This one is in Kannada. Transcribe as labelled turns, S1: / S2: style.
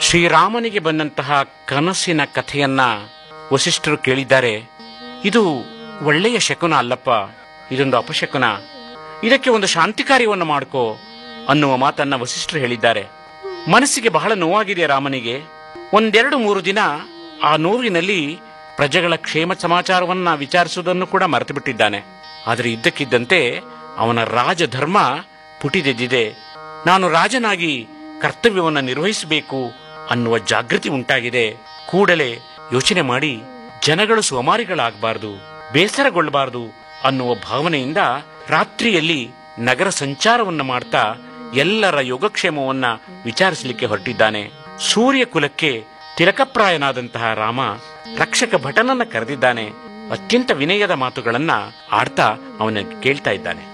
S1: ಶ್ರೀರಾಮನಿಗೆ ಬಂದಂತಹ ಕನಸಿನ ಕಥೆಯನ್ನ ವಸಿಷ್ಠರು ಕೇಳಿದ್ದಾರೆ ಇದು ಒಳ್ಳೆಯ ಶಕುನ ಅಲ್ಲಪ್ಪ ಇದೊಂದು ಅಪಶಕುನ ಇದಕ್ಕೆ ಒಂದು ಶಾಂತಿ ಕಾರ್ಯವನ್ನು ಮಾಡ್ಕೋ ಅನ್ನುವ ಮಾತನ್ನ ವಸಿಷ್ಠರು ಹೇಳಿದ್ದಾರೆ ಮನಸ್ಸಿಗೆ ಬಹಳ ನೋವಾಗಿದೆ ರಾಮನಿಗೆ ಒಂದೆರಡು ಮೂರು ದಿನ ಆ ನೋವಿನಲ್ಲಿ ಪ್ರಜೆಗಳ ಕ್ಷೇಮ ಸಮಾಚಾರವನ್ನ ವಿಚಾರಿಸುವುದನ್ನು ಕೂಡ ಮರೆತು ಬಿಟ್ಟಿದ್ದಾನೆ ಆದರೆ ಇದ್ದಕ್ಕಿದ್ದಂತೆ ಅವನ ರಾಜಧರ್ಮ ಪುಟಿದೆದ್ದಿದೆ ನಾನು ರಾಜನಾಗಿ ಕರ್ತವ್ಯವನ್ನು ನಿರ್ವಹಿಸಬೇಕು ಅನ್ನುವ ಜಾಗೃತಿ ಉಂಟಾಗಿದೆ ಕೂಡಲೇ ಯೋಚನೆ ಮಾಡಿ ಜನಗಳು ಸೋಮಾರಿಗಳಾಗಬಾರದು ಬೇಸರಗೊಳ್ಳಬಾರದು ಅನ್ನುವ ಭಾವನೆಯಿಂದ ರಾತ್ರಿಯಲ್ಲಿ ನಗರ ಸಂಚಾರವನ್ನು ಮಾಡ್ತಾ ಎಲ್ಲರ ಯೋಗಕ್ಷೇಮವನ್ನ ವಿಚಾರಿಸಲಿಕ್ಕೆ ಹೊರಟಿದ್ದಾನೆ ಸೂರ್ಯ ಕುಲಕ್ಕೆ ತಿಲಕಪ್ರಾಯನಾದಂತಹ ರಾಮ ರಕ್ಷಕ ಭಟನನ್ನ ಕರೆದಿದ್ದಾನೆ ಅತ್ಯಂತ ವಿನಯದ ಮಾತುಗಳನ್ನ ಆಡ್ತಾ ಅವನ ಕೇಳ್ತಾ ಇದ್ದಾನೆ